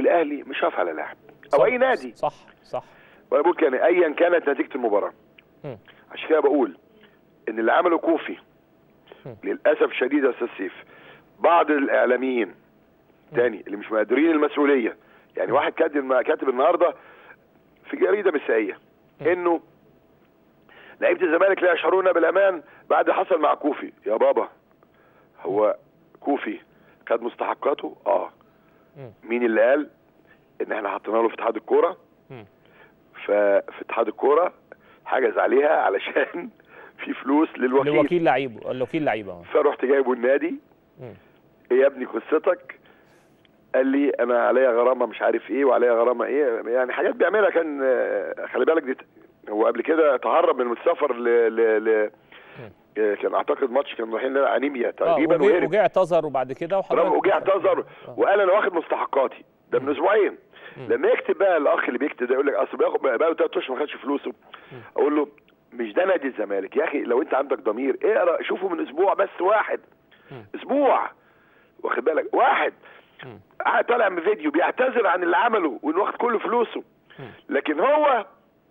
الاهلي مش هقف على لاعب او صح، اي نادي صح صح وانا بقول كان ايا كانت نتيجه المباراه مم. عشان كده بقول ان اللي عمله كوفي مم. للاسف الشديد يا استاذ سيف بعض الاعلاميين تاني اللي مش مقدرين المسؤوليه يعني واحد كاتب كاتب النهارده في جريده مسائيه انه لعيبه الزمالك لا يشعرون بالامان بعد اللي حصل مع كوفي يا بابا هو كوفي خد مستحقاته اه مم. مين اللي قال ان احنا حطينا له في اتحاد الكوره مم. ففي اتحاد الكوره حجز عليها علشان في فلوس للوكيل لوكيل لعيبه الوكيل لعيبه آه. فرحت جايبه النادي مم. ايه يا ابني قصتك قال لي انا عليا غرامه مش عارف ايه وعليا غرامه ايه يعني حاجات بيعملها كان آه، خلي بالك دي هو قبل كده تهرب من السفر ل, ل... ل... آه، كان اعتقد ماتش كان رايحين نلعب انيميا اه تقريبا وجه وهرب وجه اعتذر وبعد كده وحضرتك وجه اعتذر وقال انا واخد مستحقاتي ده من اسبوعين لما يكتب بقى الاخ اللي بيكتب ده يقول لك اصل بياخد بقى له ثلاث اشهر ما خدش فلوسه اقول له مش ده نادي الزمالك يا اخي لو انت عندك ضمير اقرا شوفه من اسبوع بس واحد اسبوع واخد بالك واحد قاعد طالع من فيديو بيعتذر عن اللي عمله وانه واخد كل فلوسه لكن هو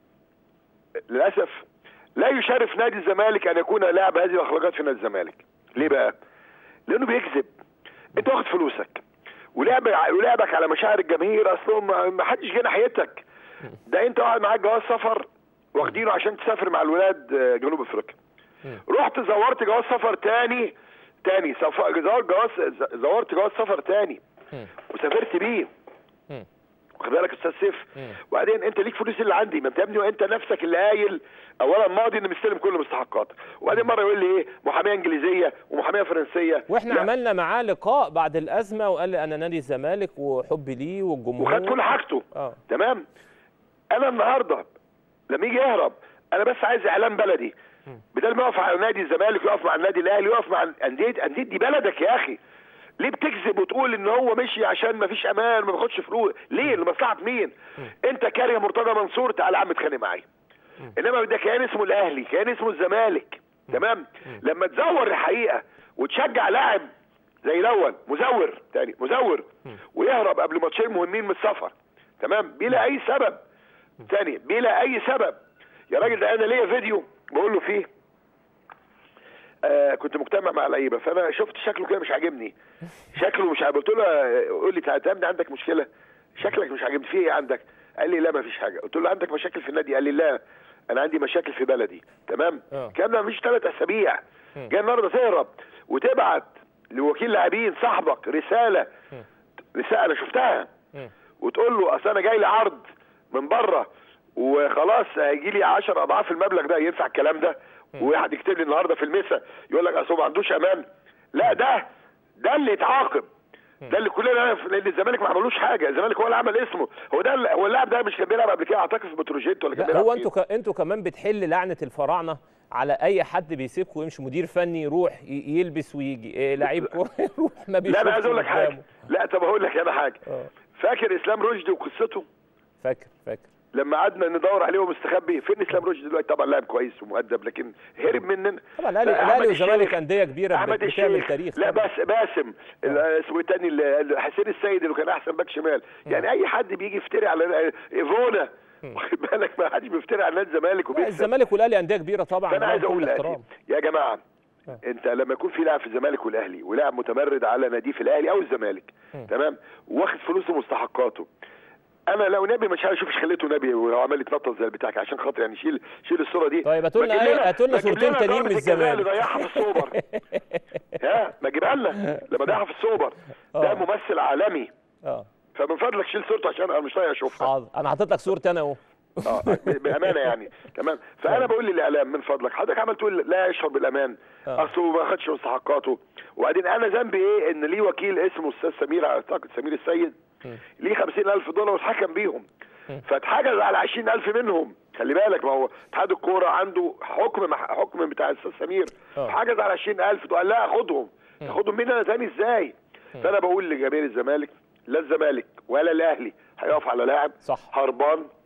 للاسف لا يشرف نادي الزمالك ان يكون لاعب هذه الاخلاقات في نادي الزمالك ليه بقى لانه بيكذب انت واخد فلوسك ولعب ولعبك على مشاعر الجماهير اصلهم ما ما حدش جه ناحيتك ده انت قاعد معاك جواز سفر واخدينه عشان تسافر مع الولاد آه، جنوب افريقيا رحت زورت جواز سفر تاني تاني سف- زور جواز زورت جواز سفر تاني مم. وسافرت بيه مم. واخد بالك يا استاذ سيف مم. وبعدين انت ليك فلوس اللي عندي ما انت يا ابني انت نفسك اللي قايل اولا ماضي ان مستلم كل مستحقاتك وبعدين مره يقول لي ايه محاميه انجليزيه ومحاميه فرنسيه واحنا لا، عملنا معاه لقاء بعد الازمه وقال لي انا نادي الزمالك وحبي ليه والجمهور وخد كل حاجته اه تمام انا النهارده لما يجي يهرب انا بس عايز اعلام بلدي بدل ما يقف على نادي الزمالك يقف مع النادي الاهلي يقف مع انديه انديه دي بلدك يا اخي ليه بتكذب وتقول ان هو مشي عشان ما فيش امان ما بياخدش فلوس ليه لمصلحه مين انت كاره مرتضى منصور تعالى يا عم اتخانق معايا انما ده كيان اسمه الاهلي كيان اسمه الزمالك تمام لما تزور الحقيقه وتشجع لاعب زي الاول مزور تاني مزور ويهرب قبل ماتشين مهمين من السفر تمام بلا اي سبب تاني بلا اي سبب يا راجل ده انا ليا فيديو بقول له فيه آه كنت مجتمع مع لعيبه فانا شفت شكله كده مش عاجبني شكله مش عاجبني قلت له آه، قول لي تعالى تعالى، عندك مشكله شكلك مش عاجبني في ايه عندك قال لي لا ما فيش حاجه قلت له عندك مشاكل في النادي قال لي لا انا عندي مشاكل في بلدي تمام آه. كان ما فيش ثلاث اسابيع جاي النهارده تهرب وتبعت لوكيل لاعبين صاحبك رساله رساله انا شفتها مم. وتقول له اصل انا جاي لي عرض من بره وخلاص هيجي لي 10 اضعاف المبلغ ده ينفع الكلام ده وواحد يكتب لي النهارده في المسا يقول لك اصل هو ما عندوش امان لا ده ده اللي يتعاقب ده اللي كلنا نعرف لان الزمالك ما عملوش حاجه الزمالك هو اللي عمل اسمه هو ده اللي- هو اللاعب ده مش كان بيلعب قبل كده اعتقد في بتروجيت ولا كان لا بيلعب هو فين؟ انتوا ك... انتوا كمان بتحل لعنه الفراعنه على اي حد بيسيبكم ويمشي مدير فني يروح ي... يلبس ويجي إيه لعيب كوره يروح ما لا بيشوفش انا عايز اقول لك حاجه قدامه. لا طب اقول لك انا حاجه اه فاكر اسلام رشدي وقصته فاكر فاكر لما قعدنا ندور عليه ومستخبي فين اسلام رشدي دلوقتي طبعا لاعب كويس ومؤدب لكن هرب مننا طبعا الاهلي أحمد الاهلي والزمالك الشيخ- انديه كبيره بت- احمد بتعمل الشيخ تاريخ لا طبعاً. بس باسم ال- اسمه ايه تاني ال- حسين السيد اللي كان احسن باك شمال يعني اي حد بيجي يفتري على ايفونا واخد بالك ما حدش بيفتري على نادي الزمالك لا، وبيكسب الزمالك والاهلي انديه كبيره طبعا فانا لهم عايز كل اقول الاحترام. لك يا جماعه آه. انت لما يكون في لاعب في الزمالك والاهلي ولاعب متمرد على ناديه في الاهلي او الزمالك تمام واخد فلوسه ومستحقاته انا لو نبي مش هشوفش خليته نبي وعمال يتنطط زي بتاعك عشان خاطر يعني شيل شيل الصوره دي طيب هاتوا لنا ما تجيب أي- هاتوا لنا ما تجيب صورتين لنا تانيين ضربة من الجزاء اللي الزمالك. ضيعها في السوبر ها ما تجيبها لنا لما ضيعها في السوبر ده آه. ممثل عالمي اه فمن فضلك شيل صورته عشان انا مش طايق اشوفها حاضر انا حاطط لك صورتي انا اهو اه ب- بامانه يعني تمام فانا بقول للاعلام من فضلك حضرتك عمال تقول لا يشعر بالامان آه. اصله ما خدش مستحقاته وبعدين انا ذنبي ايه ان ليه وكيل اسمه استاذ سمير اعتقد سمير السيد ليه 50000 دولار واتحكم بيهم فاتحجز على 20000 منهم خلي بالك ما هو اتحاد الكوره عنده حكم مع حكم بتاع الاستاذ سمير آه. حجز على 20000 قال لا خدهم خدهم مني انا تاني ازاي فانا بقول لجماهير الزمالك لا الزمالك ولا الاهلي هيقف على لاعب صح. هربان